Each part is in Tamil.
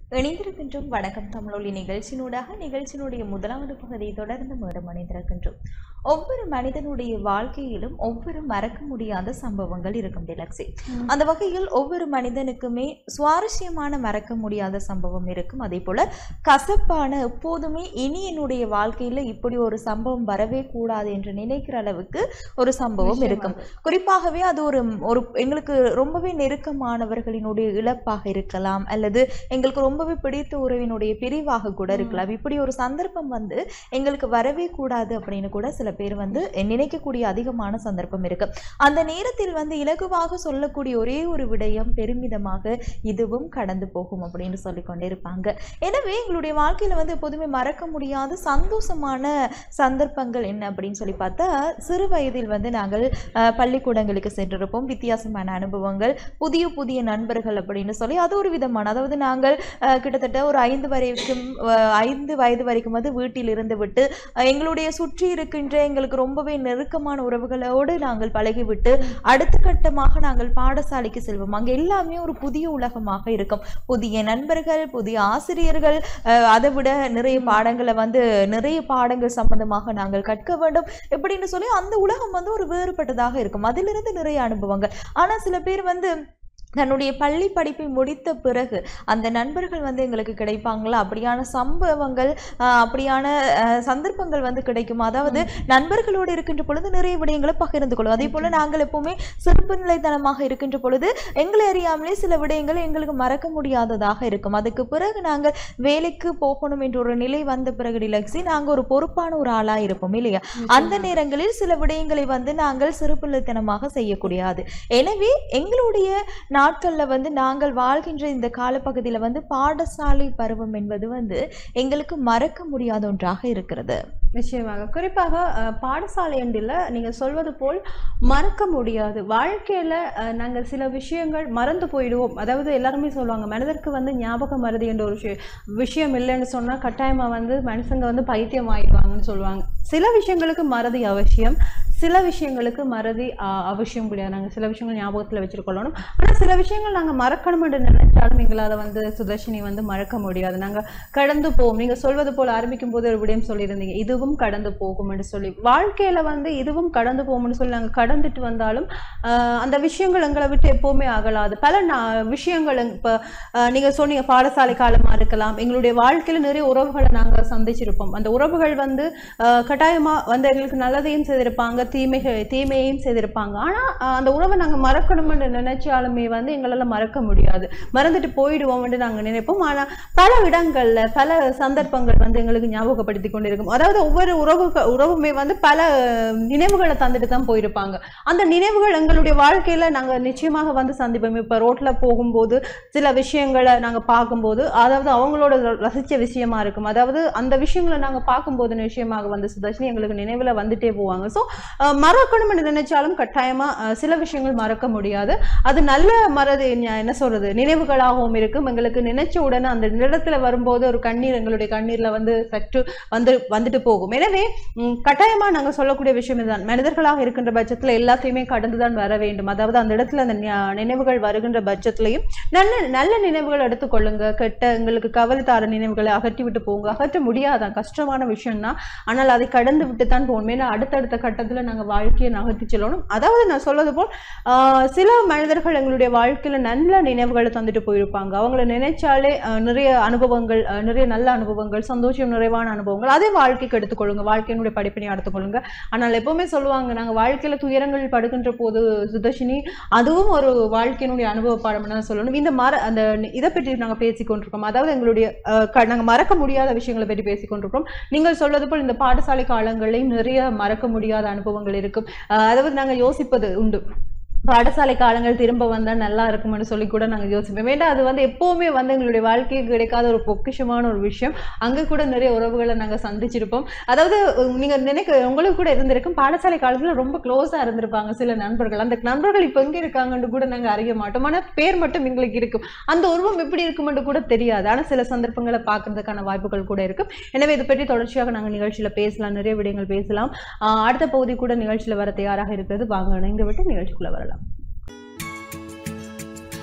இணைந்திருக்கின்றோம் வணக்கம் தமிழொலி நிகழ்ச்சியினூடாக நிகழ்ச்சியினுடைய முதலாவது பகுதியை தொடர்ந்து மீண்டும் இணைந்திருக்கின்றோம் ஒவ்வொரு மனிதனுடைய வாழ்க்கையிலும் ஒவ்வொரு மறக்க முடியாத சம்பவங்கள் இருக்கும் டிலக்ஸி அந்த வகையில் ஒவ்வொரு மனிதனுக்குமே சுவாரஸ்யமான மறக்க முடியாத சம்பவம் இருக்கும் அதே போல கசப்பான எப்போதுமே இனி என்னுடைய வாழ்க்கையில இப்படி ஒரு சம்பவம் வரவே கூடாது என்று நினைக்கிற அளவுக்கு ஒரு சம்பவம் இருக்கும் குறிப்பாகவே அது ஒரு ஒரு எங்களுக்கு ரொம்பவே நெருக்கமானவர்களினுடைய இழப்பாக இருக்கலாம் அல்லது எங்களுக்கு ரொம்பவே பிடித்த உறவினுடைய பிரிவாக கூட இருக்கலாம் இப்படி ஒரு சந்தர்ப்பம் வந்து எங்களுக்கு வரவே கூடாது அப்படின்னு கூட சில பேர் வந்து நினைக்கக்கூடிய அதிகமான சந்தர்ப்பம் இருக்கு அந்த நேரத்தில் வந்து இலகுவாக சொல்லக்கூடிய ஒரே ஒரு விடயம் பெருமிதமாக இதுவும் கடந்து போகும் அப்படின்னு சொல்லி கொண்டே இருப்பாங்க எனவே எங்களுடைய வாழ்க்கையில வந்து எப்போதுமே மறக்க முடியாத சந்தோஷமான சந்தர்ப்பங்கள் என்ன அப்படின்னு சொல்லி பார்த்தா சிறு வயதில் வந்து நாங்கள் அஹ், பள்ளிக்கூடங்களுக்கு சென்றிருப்போம் வித்தியாசமான அனுபவங்கள் புதிய புதிய நண்பர்கள் அப்படின்னு சொல்லி அது ஒரு விதமான அதாவது நாங்கள் அஹ், கிட்டத்தட்ட ஒரு ஐந்து வரைக்கும் அஹ், ஐந்து வயது வரைக்கும் வந்து வீட்டில் இருந்து விட்டு அஹ், எங்களுடைய சுற்றி இருக்கின்ற எங்களுக்கு ரொம்பவே நெருக்கமான உறவுகளோடு நாங்கள் பழகிவிட்டு அடுத்த கட்டமாக நாங்கள் பாடசாலைக்கு செல்வோம் அங்கே எல்லாமே ஒரு புதிய உலகமாக இருக்கும் புதிய நண்பர்கள் புதிய ஆசிரியர்கள் அஹ், அதை விட நிறைய பாடங்களை வந்து நிறைய பாடங்கள் சம்பந்தமாக நாங்கள் கற்க வேண்டும் எப்படின்னு சொல்லி அந்த உலகம் வந்து ஒரு வேறுபட்டதாக இருக்கும் அதிலிருந்து நிறைய அனுபவங்கள் ஆனா சில பேர் வந்து தன்னுடைய பள்ளி படிப்பை முடித்த பிறகு அந்த நண்பர்கள் வந்து எங்களுக்கு கிடைப்பாங்களா அப்படியான சம்பவங்கள் ஆஹ், அப்படியான ஆஹ், சந்தர்ப்பங்கள் வந்து கிடைக்கும் அதாவது நண்பர்களோடு இருக்கின்ற பொழுது நிறைய விடயங்களை பகிர்ந்து கொள்ளும் அதே போல நாங்கள் எப்பவுமே சிறப்பு நிலைத்தனமாக இருக்கின்ற பொழுது எங்களை அறியாமலே சில விடயங்கள் எங்களுக்கு மறக்க முடியாததாக இருக்கும் அதுக்கு பிறகு நாங்கள் வேலைக்கு போகணும் என்ற ஒரு நிலை வந்த பிறகு டிலக்ஸி நாங்கள் ஒரு பொறுப்பான ஒரு ஆளா இருப்போம் இல்லையா அந்த நேரங்களில் சில விடயங்களை வந்து நாங்கள் சிறுபிள்ளைத்தனமாக செய்யக்கூடாது எனவே எங்களுடைய நாட்கள்ல வந்து நாங்கள் வாழ்கின்ற இந்த காலப்பகுதியில வந்து பாடசாலை பருவம் என்பது வந்து எங்களுக்கு மறக்க முடியாத ஒன்றாக இருக்கிறது நிச்சயமாக குறிப்பாக அஹ், பாடசாலை அண்டில் நீங்கள் சொல்வது போல் மறக்க முடியாது வாழ்க்கையில் நாங்கள் சில விஷயங்கள் மறந்து போயிடுவோம் அதாவது எல்லாருமே சொல்லுவாங்க மனிதருக்கு வந்து ஞாபக மறதி என்ற ஒரு விஷயம் விஷயம் இல்லைன்னு சொன்னால் கட்டாயமாக வந்து மனுஷங்க வந்து பைத்தியம் ஆயிடுவாங்கன்னு சொல்லுவாங்க சில விஷயங்களுக்கு மறதி அவசியம் சில விஷயங்களுக்கு மறதி அஹ், அவசியம் கிடையாது நாங்கள் சில விஷயங்கள் ஞாபகத்தில் வச்சுருக்கொள்ளணும் ஆனால் சில விஷயங்கள் நாங்கள் மறக்கணும் என்று நினைச்சாலும் எங்களால் வந்து சுதர்ஷினி வந்து மறக்க முடியாது நாங்கள் கடந்து போவோம் நீங்கள் சொல்வது போல் ஆரம்பிக்கும் போது ஒரு விடயம் சொல்லியிருந்தீங்க இதுவும் கடந்து போகும் என்று சொல்லி வாழ்க்கையில் வந்து இதுவும் கடந்து போகும்னு சொல்லி நாங்கள் கடந்துட்டு வந்தாலும் ஆஹ், அந்த விஷயங்கள் எங்களை விட்டு எப்போவுமே அகலாது பல நா- விஷயங்கள் இப்போ நீங்கள் சொன்னீங்க பாடசாலை காலமாக இருக்கலாம் எங்களுடைய வாழ்க்கையில் நிறைய உறவுகளை நாங்கள் சந்திச்சிருப்போம் அந்த உறவுகள் வந்து கட்டாயமாக வந்து எங்களுக்கு நல்லதையும் செய்திருப்பாங்க தீமைகள் தீமையையும் செய்திருப்பாங்க ஆனால் அந்த உறவை நாங்கள் மறக்கணும்னு நினைச்சாலுமே வந்து எங்களால் மறக்க முடியாது மறந்துட்டு போயிடுவோம்னு நாங்கள் நினைப்போம் ஆனால் பல இடங்கள்ல பல சந்தர்ப்பங்கள் வந்து எங்களுக்கு ஞாபகப்படுத்தி கொண்டிருக்கும் அதாவது ஒவ்வொரு உறவு உறவுமே வந்து பல நினைவுகளை தந்துட்டு தான் போயிருப்பாங்க அந்த நினைவுகள் எங்களுடைய வாழ்க்கையில நாங்க நிச்சயமாக வந்து சந்திப்போம் இப்ப ரோட்ல போகும்போது சில விஷயங்களை நாங்க பார்க்கும்போது அதாவது அவங்களோட ரசிச்ச விஷயமா இருக்கும் அதாவது அந்த விஷயங்களை நாங்க பார்க்கும்போது நிச்சயமாக வந்து சுதர்ஷினி எங்களுக்கு நினைவுல வந்துட்டே போவாங்க ஸோ மறக்கணும்னு நினைச்சாலும் கட்டாயமா அஹ், சில விஷயங்கள் மறக்க முடியாது அது நல்ல மறதி ஞ- என்ன சொல்றது நினைவுகளாகவும் இருக்கும் எங்களுக்கு நினைச்ச உடனே அந்த நிலத்துல வரும்போது ஒரு கண்ணீர் எங்களுடைய கண்ணீர்ல வந்து சற்று வந்து வந்துட்டு போகும் எனவே ம், கட்டாயமா நாங்க சொல்லக்கூடிய விஷயம் இதுதான் மனிதர்களாக இருக்கின்ற பட்சத்துல எல்லாத்தையுமே கடந்துதான் வர வேண்டும் அதாவது அந்த இடத்துல அந்த ஞா- நினைவுகள் வருகின்ற பட்சத்திலையும் நல்ல நல்ல நினைவுகள் எடுத்துக்கொள்ளுங்க கெட்ட எங்களுக்கு கவலை தார நினைவுகளை அகற்றி விட்டு போங்க அகற்ற முடியாதான் கஷ்டமான விஷயம் தான் ஆனால் அதை கடந்து விட்டு தான் போகணும் ஏன்னா அடுத்தடுத்த கட்டத்துல நாங்க வாழ்க்கையை நகர்த்தி செல்லணும் அதாவது நான் சொல்வது போல் ஆஹ், சில மனிதர்கள் எங்களுடைய வாழ்க்கையில நல்ல நினைவுகளை தந்துட்டு போயிருப்பாங்க அவங்கள நினைச்சாலே ஆஹ், நிறைய அனுபவங்கள் ஆஹ், நிறைய நல்ல அனுபவங்கள் சந்தோஷம் நிறைவான அனுபவங்கள் அதே வாழ்க்கைக்கு எடுத்துக்கொள்ளுங்க வாழ்க்கையினுடைய படிப்பினை எடுத்துக்கொள்ளுங்க ஆனால் எப்பவுமே சொல்லுவாங்க நாங்க வாழ்க்கையில துயரங்கள் படுகின்ற போது சுதர்ஷினி அதுவும் ஒரு வாழ்க்கையினுடைய அனுபவ பாடம் தான் சொல்லணும் இந்த மர அந்த இதை பற்றி நாங்க பேசிக் கொண்டிருக்கோம் அதாவது எங்களுடைய ஆஹ், க- நாங்க மறக்க முடியாத விஷயங்களை பற்றி பேசிக் கொண்டிருக்கோம் நீங்கள் சொல்வது போல் இந்த பாடசாலை காலங்களிலும் நிறைய மறக்க முடியாத அனுபவங்கள் இருக்கும் ஆஹ், அதாவது நாங்க யோசிப்பது உண்டு பாடசாலை காலங்கள் திரும்ப வந்தா நல்லா இருக்கும்னு சொல்லி கூட நாங்க யோசிப்போம் ஏன்னா அது வந்து எப்பவுமே வந்து எங்களுடைய வாழ்க்கைக்கு கிடைக்காத ஒரு பொக்கிஷமான ஒரு விஷயம் அங்க கூட நிறைய உறவுகளை நாங்க சந்திச்சிருப்போம் அதாவது உம், நீங்க நினைக்க உங்களுக்கு கூட இருந்திருக்கும் பாடசாலை காலத்துல ரொம்ப க்ளோஸா இருந்திருப்பாங்க சில நண்பர்கள் அந்த நண்பர்கள் இப்ப எங்க இருக்காங்கன்னு கூட நாங்க அறிய மாட்டோம் ஆனா பேர் மட்டும் எங்களுக்கு இருக்கும் அந்த உருவம் எப்படி இருக்கும்னு கூட தெரியாது ஆனா சில சந்தர்ப்பங்களை பார்க்கறதுக்கான வாய்ப்புகள் கூட இருக்கும் எனவே இதை பற்றி தொடர்ச்சியாக நாங்க நிகழ்ச்சியில பேசலாம் நிறைய விடயங்கள் பேசலாம் ஆஹ் அடுத்த பகுதி கூட நிகழ்ச்சியில வர தயாராக இருக்கிறது வாங்க இணைந்து விட்டு நிகழ்ச்சிக்குள்ள வரலாம்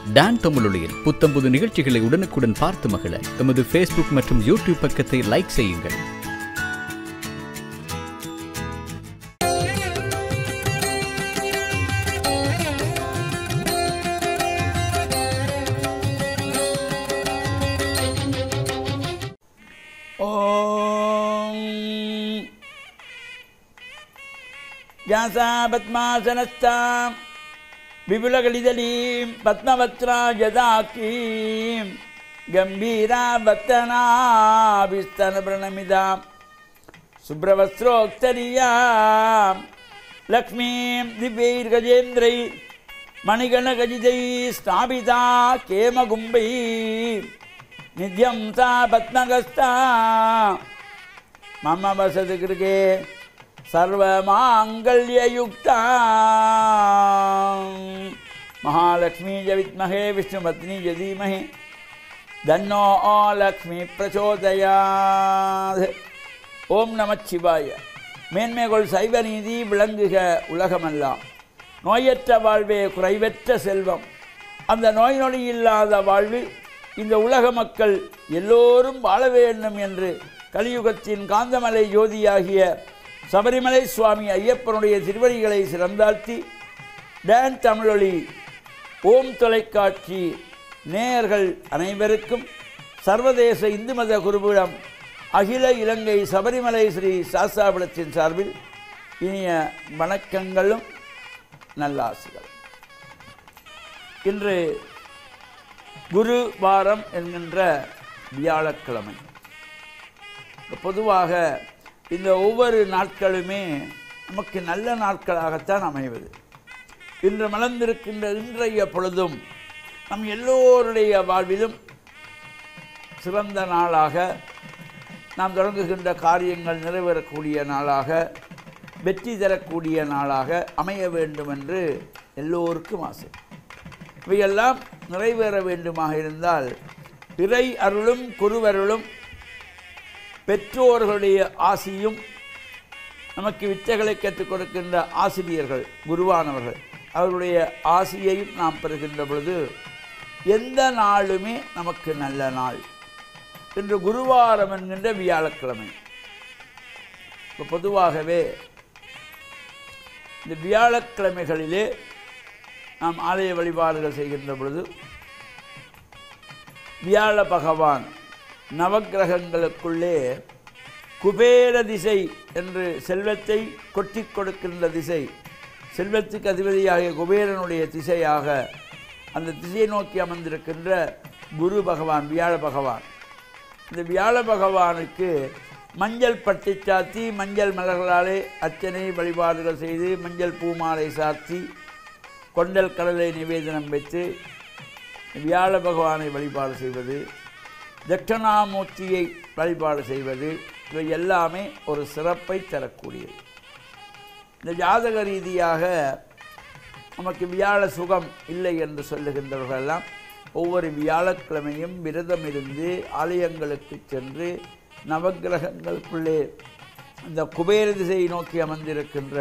டான் தமிழொலியில் புத்தம்புது நிகழ்ச்சிகளை உடனுக்குடன் பார்த்து மகிழ எமது ஃபேஸ்புக் மற்றும் யூடியூப் பக்கத்தை லைக் செய்யுங்கள் ॐ व्यासा पद्मासनस्तां विपुलकलिदलीं पद्मवत्रा यदाकीं गम्भीरा वत्तनाभिस्तनप्रणमिदां शुभ्रवस्त्रोक्तरीयां लक्ष्मीं दिव्यैर्गजेन्द्रै मणिगणगजितैः स्थापिता केमकुम्भैः नित्यं सा पद्मगस्ता मम वसति कृते सर्वमाङ्गल्ययुक्ता महालक्ष्मी च विद्महे विष्णुपत्नी च धीमहि தன்னோ லக்ஷ்மி பிரச்சோதயாத் ஓம் நமச்சிவாய மேன்மைகள் சைவ நீதி விளங்குக உலகமெல்லாம் நோயற்ற வாழ்வே குறைவற்ற செல்வம் அந்த நோய் நொடி இல்லாத வாழ்வு இந்த உலக மக்கள் எல்லோரும் வாழ வேண்டும் என்று கலியுகத்தின் காந்தமலை ஜோதியாகிய சபரிமலை சுவாமி ஐயப்பனுடைய திருவடிகளை சிறந்தாழ்த்தி டான் தமிழொலி ஓம் தொலைக்காட்சி நேயர்கள் அனைவருக்கும் சர்வதேச இந்து மத குருபீடம் அகில இலங்கை சபரிமலை ஸ்ரீ சாஸ்தாபுரத்தின் சார்பில் இனிய வணக்கங்களும் நல்லாசிகளும் இன்று குரு வாரம் என்கின்ற வியாழக்கிழமை பொதுவாக இந்த ஒவ்வொரு நாட்களுமே நமக்கு நல்ல நாட்களாகத்தான் அமைவது இன்று மலர்ந்திருக்கின்ற இன்றைய பொழுதும் நம் எல்லோருடைய வாழ்விலும் சிறந்த நாளாக நாம் தொடங்குகின்ற காரியங்கள் நிறைவேறக்கூடிய நாளாக வெற்றி தரக்கூடிய நாளாக அமைய வேண்டும் என்று எல்லோருக்கும் ஆசை இவையெல்லாம் நிறைவேற வேண்டுமாக இருந்தால் பிறை அருளும் குருவருளும் பெற்றோர்களுடைய ஆசியும் நமக்கு வித்தைகளை கற்றுக் கொடுக்கின்ற ஆசிரியர்கள் குருவானவர்கள் அவர்களுடைய ஆசியையும் நாம் பெறுகின்ற பொழுது எந்த நாளுமே நமக்கு நல்ல நாள் இன்று குருவாரம் என்கின்ற வியாழக்கிழமை இப்போ பொதுவாகவே இந்த வியாழக்கிழமைகளிலே நாம் ஆலய வழிபாடுகள் செய்கின்ற பொழுது வியாழ பகவான் நவக்கிரகங்களுக்குள்ளே குபேர திசை என்று செல்வத்தை கொட்டி கொடுக்கின்ற திசை செல்வத்துக்கு அதிபதியாகிய குபேரனுடைய திசையாக அந்த திசையை நோக்கி அமர்ந்திருக்கின்ற குரு பகவான் வியாழ பகவான் இந்த வியாழ பகவானுக்கு மஞ்சள் பட்டி சாத்தி மஞ்சள் மலர்களாலே அர்ச்சனை வழிபாடுகள் செய்து மஞ்சள் பூமாலை சாத்தி கொண்டல் கடலை நிவேதனம் வைத்து வியாழ பகவானை வழிபாடு செய்வது தட்சணாமூர்த்தியை வழிபாடு செய்வது இவை எல்லாமே ஒரு சிறப்பை தரக்கூடியது இந்த ஜாதக ரீதியாக நமக்கு வியாழ சுகம் இல்லை என்று சொல்லுகின்றவர்களெல்லாம் ஒவ்வொரு வியாழக்கிழமையும் விரதம் இருந்து ஆலயங்களுக்கு சென்று நவக்கிரகங்களுக்குள்ளே இந்த குபேர திசையை நோக்கி அமர்ந்திருக்கின்ற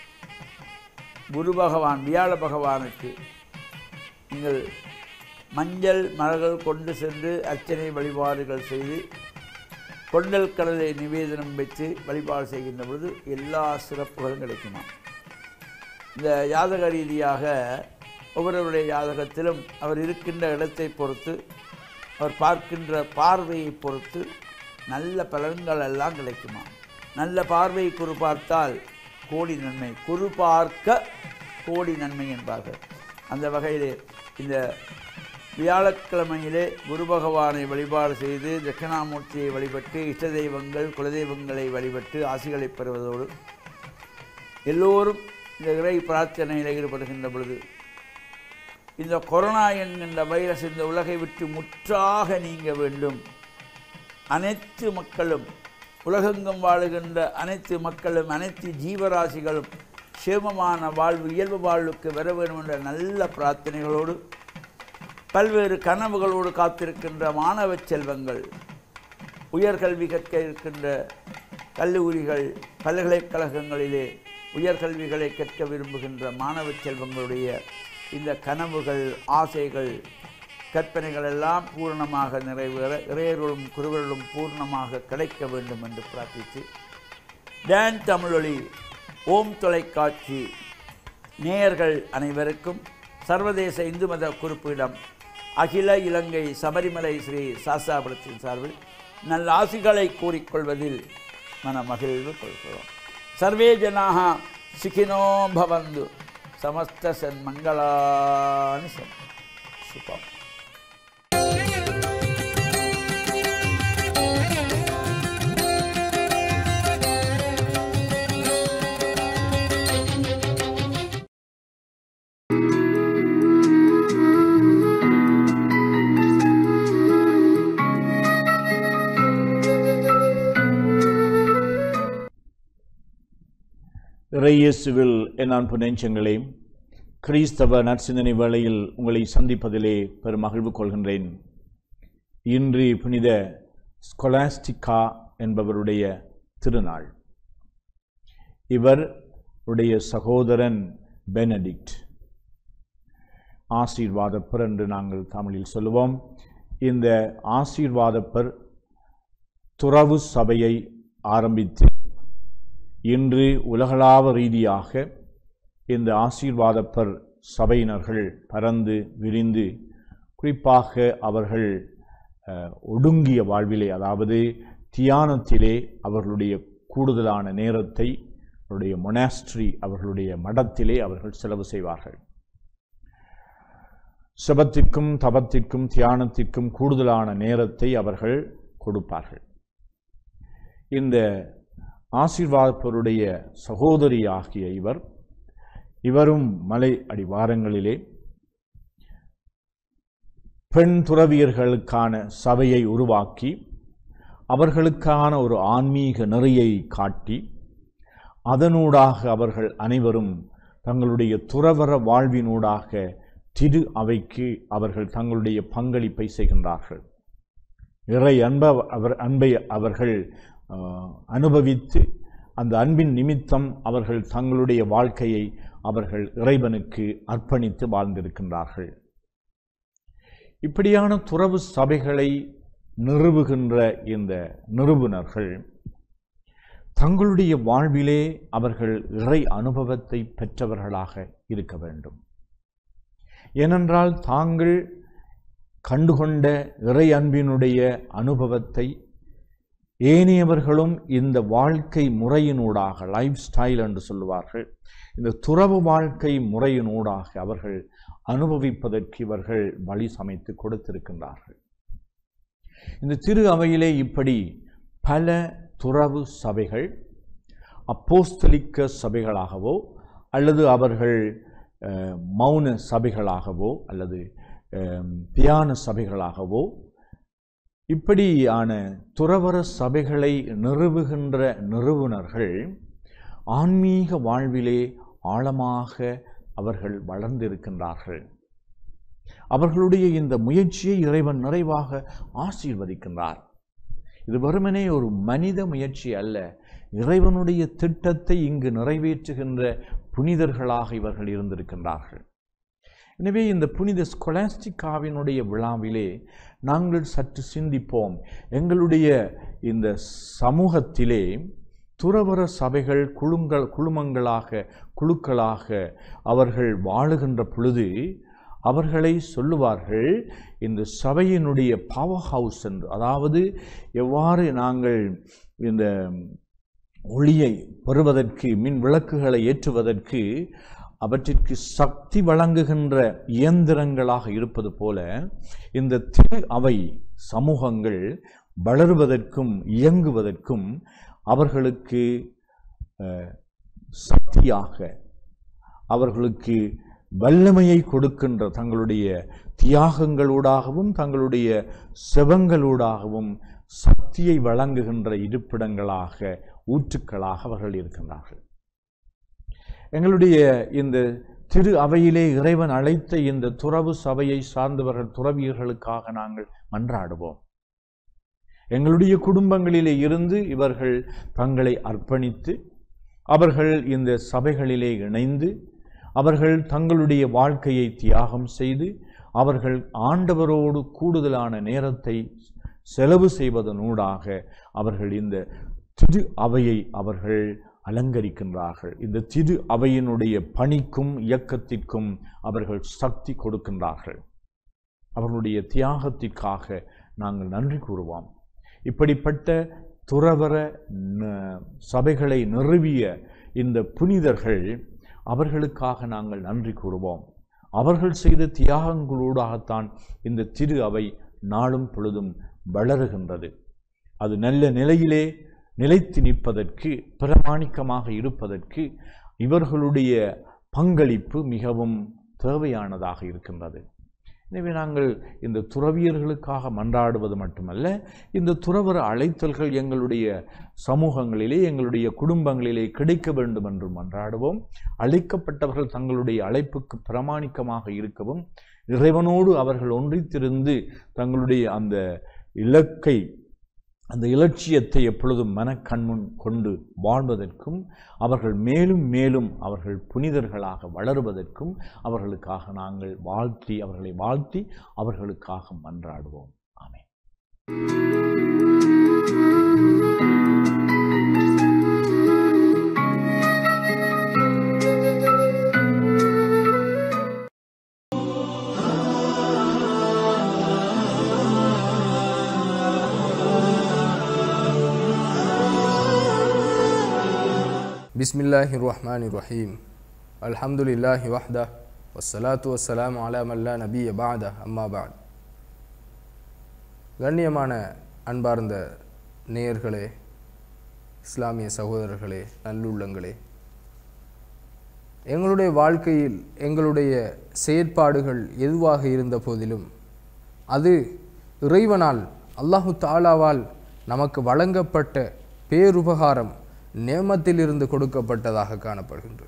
குரு பகவான் வியாழ பகவானுக்கு நீங்கள் மஞ்சள் மலர்கள் கொண்டு சென்று அர்ச்சனை வழிபாடுகள் செய்து கொண்டல் கடலை நிவேதனம் வைத்து வழிபாடு செய்கின்ற பொழுது எல்லா சிறப்புகளும் கிடைக்குமா இந்த ஜாதக ரீதியாக ஒவ்வொருவருடைய ஜாதகத்திலும் அவர் இருக்கின்ற இடத்தை பொறுத்து அவர் பார்க்கின்ற பார்வையை பொறுத்து நல்ல பலன்கள் எல்லாம் கிடைக்குமா நல்ல பார்வை குரு பார்த்தால் கோடி நன்மை குரு பார்க்க கோடி நன்மை என்பார்கள் அந்த வகையிலே இந்த வியாழக்கிழமையிலே குரு பகவானை வழிபாடு செய்து தட்சிணாமூர்த்தியை வழிபட்டு இஷ்ட தெய்வங்கள் குலதெய்வங்களை வழிபட்டு ஆசிகளை பெறுவதோடு எல்லோரும் இந்த இறை பிரார்த்தனையில் ஈடுபடுகின்ற பொழுது இந்த கொரோனா என்கின்ற வைரஸ் இந்த உலகை விட்டு முற்றாக நீங்க வேண்டும் அனைத்து மக்களும் உலகெங்கும் வாழுகின்ற அனைத்து மக்களும் அனைத்து ஜீவராசிகளும் சேமமான வாழ்வு இயல்பு வாழ்வுக்கு வர வேண்டும் என்ற நல்ல பிரார்த்தனைகளோடு பல்வேறு கனவுகளோடு காத்திருக்கின்ற மாணவ செல்வங்கள் உயர்கல்வி கற்க இருக்கின்ற கல்லூரிகள் பல்கலைக்கழகங்களிலே உயர்கல்விகளை கற்க விரும்புகின்ற மாணவ செல்வங்களுடைய இந்த கனவுகள் ஆசைகள் கற்பனைகள் எல்லாம் பூரணமாக நிறைவேற இறையர்களும் குருவர்களும் பூர்ணமாக கிடைக்க வேண்டும் என்று பிரார்த்தித்து டான் தமிழொலி ஓம் தொலைக்காட்சி நேயர்கள் அனைவருக்கும் சர்வதேச இந்து மத குறிப்பிடம் அகில இலங்கை சபரிமலை ஸ்ரீ சாஸ்தாபுரத்தின் சார்பில் நல்ல ஆசிகளை கூறிக்கொள்வதில் மன மகிழ்வு கொள்கிறோம் சர்வே ஜனாக சுகினோ பவந்து சமஸ்த சன்மங்களானி சன் சுபம் இறையேசுவில் என் அன்பு நெஞ்சங்களே கிறிஸ்தவ நற்சிந்தனை வேளையில் உங்களை சந்திப்பதிலே பெரும் மகிழ்வு கொள்கின்றேன் இன்று புனித ஸ்கொலாஸ்டிகா என்பவருடைய திருநாள் இவர் உடைய சகோதரன் பெனடிக்ட் ஆசீர்வாதப்பர் என்று நாங்கள் தமிழில் சொல்லுவோம் இந்த ஆசீர்வாதப்பர் துறவு சபையை ஆரம்பித்து இன்று உலகளாவ ரீதியாக இந்த ஆசீர்வாதப்பர் சபையினர்கள் பறந்து விரிந்து குறிப்பாக அவர்கள் அஹ், ஒடுங்கிய வாழ்விலே அதாவது தியானத்திலே அவர்களுடைய கூடுதலான நேரத்தை அவருடைய மொனாஸ்ட்ரி அவர்களுடைய மடத்திலே அவர்கள் செலவு செய்வார்கள் செபத்திற்கும் தபத்திற்கும் தியானத்திற்கும் கூடுதலான நேரத்தை அவர்கள் கொடுப்பார்கள் இந்த ஆசீர்வாதப்பருடைய சகோதரி ஆகிய இவர் இவரும் மலை அடிவாரங்களிலே பெண் துறவியர்களுக்கான சபையை உருவாக்கி அவர்களுக்கான ஒரு ஆன்மீக நெறியை காட்டி அதனூடாக அவர்கள் அனைவரும் தங்களுடைய துறவற வாழ்வினூடாக திரு அவைக்கு அவர்கள் தங்களுடைய பங்களிப்பை செய்கின்றார்கள் இறை அன்ப அவர் அன்பை அவர்கள் ஆஹ், அனுபவித்து அந்த அன்பின் நிமித்தம் அவர்கள் தங்களுடைய வாழ்க்கையை அவர்கள் இறைவனுக்கு அர்ப்பணித்து வாழ்ந்திருக்கின்றார்கள் இப்படியான துறவு சபைகளை நிறுவுகின்ற இந்த நிறுவனர்கள் தங்களுடைய வாழ்விலே அவர்கள் இறை அனுபவத்தை பெற்றவர்களாக இருக்க வேண்டும் ஏனென்றால் தாங்கள் கண்டுகொண்ட இறை அன்பினுடைய அனுபவத்தை ஏனையவர்களும் இந்த வாழ்க்கை முறையினூடாக லைஃப் ஸ்டைல் என்று சொல்லுவார்கள் இந்த துறவு வாழ்க்கை முறையினூடாக அவர்கள் அனுபவிப்பதற்கு இவர்கள் வழி சமைத்து கொடுத்திருக்கின்றார்கள் இந்த திரு அவையிலே இப்படி பல துறவு சபைகள் அப்போஸ்தலிக்க சபைகளாகவோ அல்லது அவர்கள் அஹ், மௌன சபைகளாகவோ அல்லது அஹ், தியான சபைகளாகவோ இப்படியான துறவற சபைகளை நிறுவுகின்ற நிறுவனர்கள் ஆன்மீக வாழ்விலே ஆழமாக அவர்கள் வளர்ந்திருக்கின்றார்கள் அவர்களுடைய இந்த முயற்சியை இறைவன் நிறைவாக ஆசீர்வதிக்கின்றார் இது வெறுமனே ஒரு மனித முயற்சி அல்ல இறைவனுடைய திட்டத்தை இங்கு நிறைவேற்றுகின்ற புனிதர்களாக இவர்கள் இருந்திருக்கின்றார்கள் எனவே இந்த புனித ஸ்கொலாஸ்டிகாவினுடைய விழாவிலே நாங்கள் சற்று சிந்திப்போம் எங்களுடைய இந்த சமூகத்திலே துறவற சபைகள் குழுங்கள் குழுமங்களாக குழுக்களாக அவர்கள் வாழுகின்ற பொழுது அவர்களை சொல்லுவார்கள் இந்த சபையினுடைய பவர் ஹவுஸ் என்று அதாவது எவ்வாறு நாங்கள் இந்த ஒளியை பெறுவதற்கு மின் விளக்குகளை ஏற்றுவதற்கு அவற்றிற்கு சக்தி வழங்குகின்ற இயந்திரங்களாக இருப்பது போல இந்த திரு அவை சமூகங்கள் வளருவதற்கும் இயங்குவதற்கும் அவர்களுக்கு அஹ், சக்தியாக அவர்களுக்கு வல்லமையை கொடுக்கின்ற தங்களுடைய தியாகங்களூடாகவும் தங்களுடைய செவங்களூடாகவும் சக்தியை வழங்குகின்ற இருப்பிடங்களாக ஊற்றுக்களாக அவர்கள் இருக்கின்றார்கள் எங்களுடைய இந்த திரு அவையிலே இறைவன் அழைத்த இந்த துறவு சபையை சார்ந்தவர்கள் துறவியர்களுக்காக நாங்கள் மன்றாடுவோம் எங்களுடைய குடும்பங்களிலே இருந்து இவர்கள் தங்களை அர்ப்பணித்து அவர்கள் இந்த சபைகளிலே இணைந்து அவர்கள் தங்களுடைய வாழ்க்கையை தியாகம் செய்து அவர்கள் ஆண்டவரோடு கூடுதலான நேரத்தை செலவு செய்வதனூடாக அவர்கள் இந்த திரு அவையை அவர்கள் அலங்கரிக்கின்றார்கள் இந்த திரு அவையினுடைய பணிக்கும் இயக்கத்திற்கும் அவர்கள் சக்தி கொடுக்கின்றார்கள் அவர்களுடைய தியாகத்திற்காக நாங்கள் நன்றி கூறுவோம் இப்படிப்பட்ட துறவர ந- சபைகளை நிறுவிய இந்த புனிதர்கள் அவர்களுக்காக நாங்கள் நன்றி கூறுவோம் அவர்கள் செய்த தியாகங்களூடாகத்தான் இந்த திரு அவை நாளும் பொழுதும் வளருகின்றது அது நல்ல நிலையிலே நிலைத்து நிற்பதற்கு பிரமாணிக்கமாக இருப்பதற்கு இவர்களுடைய பங்களிப்பு மிகவும் தேவையானதாக இருக்கின்றது எனவே நாங்கள் இந்த துறவியர்களுக்காக மன்றாடுவது மட்டுமல்ல இந்த துறவர அழைத்தல்கள் எங்களுடைய சமூகங்களிலே எங்களுடைய குடும்பங்களிலே கிடைக்க வேண்டும் என்று மன்றாடுவோம் அழைக்கப்பட்டவர்கள் தங்களுடைய அழைப்புக்கு பிரமாணிக்கமாக இருக்கவும் இறைவனோடு அவர்கள் ஒன்றித்திருந்து தங்களுடைய அந்த இலக்கை அந்த இலட்சியத்தை எப்பொழுதும் மனக்கண்முன் கொண்டு வாழ்வதற்கும் அவர்கள் மேலும் மேலும் அவர்கள் புனிதர்களாக வளருவதற்கும் அவர்களுக்காக நாங்கள் வாழ்த்தி அவர்களை வாழ்த்தி அவர்களுக்காக மன்றாடுவோம் ஆமென் பிஸ்மில்லாஹி ரஹ்மான் ரஹீம் அல்ஹம்துலில்லாஹி வஹ்தா வஸ்ஸலாத்து வஸ்ஸலாமு அலா மல்லா நபிய பாத அம்மா பாத் கண்ணியமான அன்பார்ந்த நேயர்களே இஸ்லாமிய சகோதரர்களே நல்லுள்ளங்களே எங்களுடைய வாழ்க்கையில் எங்களுடைய செயற்பாடுகள் எதுவாக இருந்த போதிலும் அது இறைவனால் அல்லாஹு தாலாவால் நமக்கு வழங்கப்பட்ட பேருபகாரம் நேமத்திலிருந்து கொடுக்கப்பட்டதாக காணப்படுகின்றது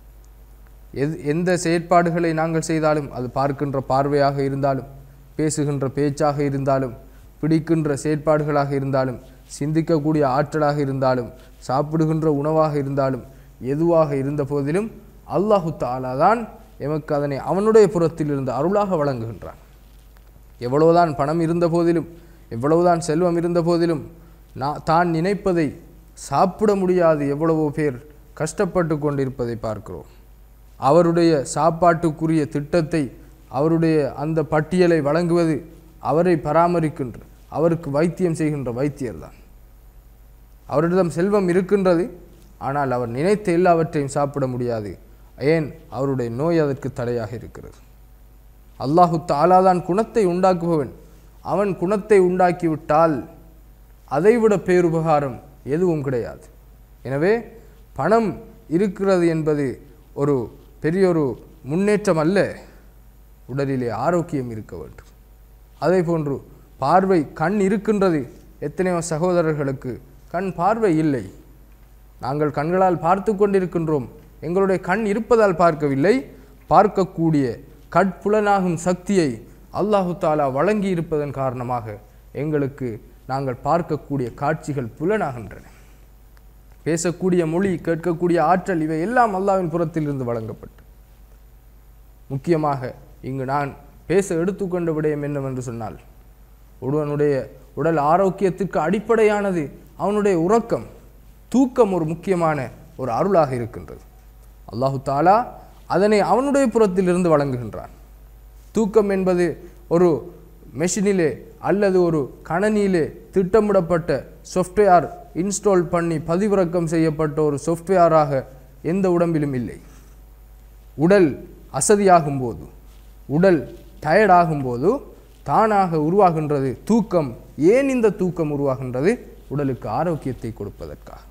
எது எந்த செயற்பாடுகளை நாங்கள் செய்தாலும் அது பார்க்கின்ற பார்வையாக இருந்தாலும் பேசுகின்ற பேச்சாக இருந்தாலும் பிடிக்கின்ற செயற்பாடுகளாக இருந்தாலும் சிந்திக்கக்கூடிய ஆற்றலாக இருந்தாலும் சாப்பிடுகின்ற உணவாக இருந்தாலும் எதுவாக இருந்த போதிலும் அல்லாஹு தாலா தான் எமக்கு அதனை அவனுடைய புறத்தில் இருந்து அருளாக வழங்குகின்றான் எவ்வளவுதான் பணம் இருந்த போதிலும் எவ்வளவுதான் செல்வம் இருந்த போதிலும் நான் தான் நினைப்பதை சாப்பிட முடியாது எவ்வளவோ பேர் கஷ்டப்பட்டு கொண்டிருப்பதை பார்க்கிறோம் அவருடைய சாப்பாட்டுக்குரிய திட்டத்தை அவருடைய அந்த பட்டியலை வழங்குவது அவரை பராமரிக்கின்ற அவருக்கு வைத்தியம் செய்கின்ற வைத்தியர் தான் அவரிடம் செல்வம் இருக்கின்றது ஆனால் அவர் நினைத்த எல்லாவற்றையும் சாப்பிட முடியாது ஏன் அவருடைய நோய் அதற்கு தடையாக இருக்கிறது அல்லாஹு தாலாதான் குணத்தை உண்டாக்குபவன் அவன் குணத்தை உண்டாக்கிவிட்டால் அதைவிட பேருபகாரம் எதுவும் கிடையாது எனவே பணம் இருக்கிறது என்பது ஒரு பெரிய ஒரு முன்னேற்றம் அல்ல உடலிலே ஆரோக்கியம் இருக்க வேண்டும் அதே போன்று பார்வை கண் இருக்கின்றது எத்தனையோ சகோதரர்களுக்கு கண் பார்வை இல்லை நாங்கள் கண்களால் பார்த்து கொண்டிருக்கின்றோம் எங்களுடைய கண் இருப்பதால் பார்க்கவில்லை பார்க்கக்கூடிய கட்புலனாகும் சக்தியை அல்லாஹு தாலா வழங்கி இருப்பதன் காரணமாக எங்களுக்கு நாங்கள் பார்க்கக்கூடிய காட்சிகள் புலனாகின்றன பேசக்கூடிய மொழி கேட்கக்கூடிய ஆற்றல் இவை எல்லாம் அல்லாஹ்வின் புறத்திலிருந்து வழங்கப்பட்டு முக்கியமாக இங்கு நான் பேச எடுத்துக்கொண்ட விடயம் என்னவென்று சொன்னால் ஒருவனுடைய உடல் ஆரோக்கியத்திற்கு அடிப்படையானது அவனுடைய உறக்கம் தூக்கம் ஒரு முக்கியமான ஒரு அருளாக இருக்கின்றது அல்லாஹு தாலா அதனை அவனுடைய புறத்திலிருந்து வழங்குகின்றான் தூக்கம் என்பது ஒரு மெஷினிலே அல்லது ஒரு கணனியிலே திட்டமிடப்பட்ட சாஃப்ட்வேர் இன்ஸ்டால் பண்ணி பதிவிறக்கம் செய்யப்பட்ட ஒரு சாஃப்ட்வேராக எந்த உடம்பிலும் இல்லை உடல் அசதியாகும் போது உடல் டயர்டாகும் போது தானாக உருவாகின்றது தூக்கம் ஏன் இந்த தூக்கம் உருவாகின்றது உடலுக்கு ஆரோக்கியத்தை கொடுப்பதற்காக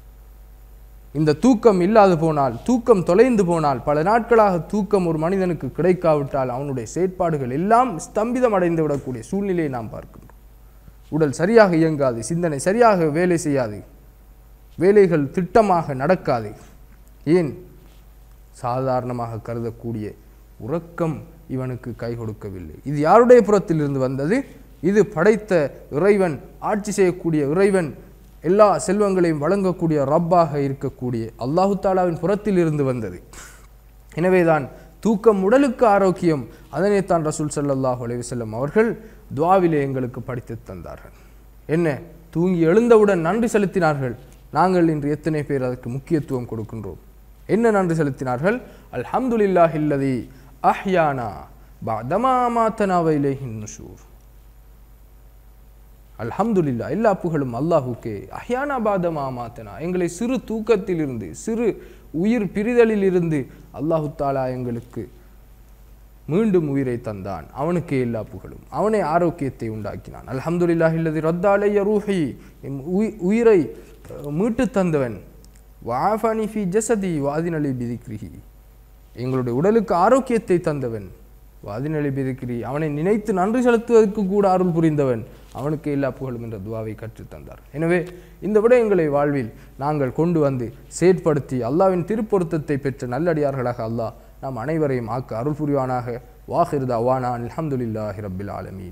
இந்த தூக்கம் இல்லாது போனால் தூக்கம் தொலைந்து போனால் பல நாட்களாக தூக்கம் ஒரு மனிதனுக்கு கிடைக்காவிட்டால் அவனுடைய செயற்பாடுகள் எல்லாம் ஸ்தம்பிதம் அடைந்து விடக்கூடிய சூழ்நிலையை நாம் பார்க்கின்றோம் உடல் சரியாக இயங்காது சிந்தனை சரியாக வேலை செய்யாது வேலைகள் திட்டமாக நடக்காது ஏன் சாதாரணமாக கருதக்கூடிய உறக்கம் இவனுக்கு கை கொடுக்கவில்லை இது யாருடைய புறத்திலிருந்து வந்தது இது படைத்த இறைவன் ஆட்சி செய்யக்கூடிய இறைவன் எல்லா செல்வங்களையும் வழங்கக்கூடிய ரப்பாக இருக்கக்கூடிய அல்லாஹு தாலாவின் புறத்தில் இருந்து வந்தது எனவேதான் தூக்கம் உடலுக்கு ஆரோக்கியம் அதனைத்தான் ரசூல் ஸல்லல்லாஹு அலைஹி வஸல்லம் அவர்கள் துஆவிலே எங்களுக்கு படித்து தந்தார்கள் என்ன தூங்கி எழுந்தவுடன் நன்றி செலுத்தினார்கள் நாங்கள் இன்று எத்தனை பேர் அதற்கு முக்கியத்துவம் கொடுக்கின்றோம் என்ன நன்றி செலுத்தினார்கள் அல்ஹம்துலில்லாஹி இல்லதி அஹ்யானா பஅதமா மாத்தனா வைலேஹின் நுஷூர் அல்ஹம்துலில்லா எல்லா புகழும் அல்லாஹுக்கே அஹ்யானா பாதமா மாத்தனா எங்களை சிறு தூக்கத்திலிருந்து சிறு உயிர் பிரிதலில் இருந்து அல்லாஹு தாலா எங்களுக்கு மீண்டும் உயிரை தந்தான் அவனுக்கே எல்லா புகழும் அவனே ஆரோக்கியத்தை உண்டாக்கினான் அல்ஹம்துலில்லாஹ் இல்லதி ரத்தாலைய ரூஹி எம் உயி- உயிரை அஹ், மீட்டு தந்தவன் வாஃபனி ஃபி ஜசதி வாதினலி பிதிக்ரிஹி எங்களுடைய உடலுக்கு ஆரோக்கியத்தை தந்தவன் வாதினலி பிதிக்ரி அவனை நினைத்து நன்றி செலுத்துவதற்கு கூட அருள் புரிந்தவன் அவனுக்கு எல்லா புகழும் என்ற துவாவை கற்றுத் தந்தார் எனவே இந்த விடயங்களை வாழ்வில் நாங்கள் கொண்டு வந்து செயற்படுத்தி அல்லாவின் திருப்பொருத்தத்தை பெற்ற நல்லடியார்களாக அல்லாஹ் நாம் அனைவரையும் ஆக்க அருள் புரிவானாக வாஹிர் அவானா அல்ஹம்துலில்லாஹி ரப்பில் ஆலமீன்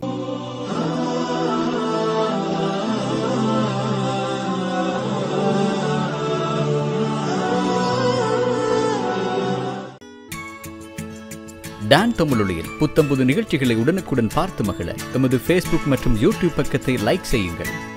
டான் தமிழொலியில் புத்தம்புது நிகழ்ச்சிகளை உடனுக்குடன் பார்த்து மகிழ எமது ஃபேஸ்புக் மற்றும் யூடியூப் பக்கத்தை லைக் செய்யுங்கள்